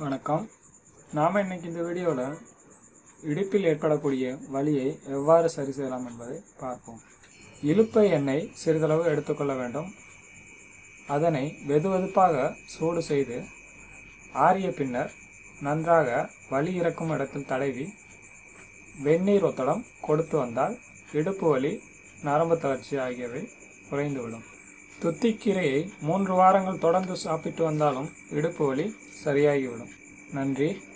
வணக்கம் நாம் இன்னைக்கு இந்த வீடியோவில் இடுப்பில் ஏற்படக்கூடிய வலியை எவ்வாறு சரி செய்யலாம் என்பதை பார்ப்போம் இலுப்பை எண்ணெய் சிறிதளவு எடுத்துக்கொள்ள வேண்டும் அதனை வெதுவெதுப்பாக சூடு செய்து ஆறிய பின்னர் நன்றாக வலி இறக்கும் இடத்தில் தடவி வெந்நீர் ஒத்தடம் கொடுத்து வந்தால் இடுப்பு வலி நரம்பு தளர்ச்சி ஆகியவை குறைந்துவிடும் துத்திக்கீரையை மூன்று வாரங்கள் தொடர்ந்து சாப்பிட்டு வந்தாலும் இடுப்பு வலி சரியாகிவிடும் நன்றி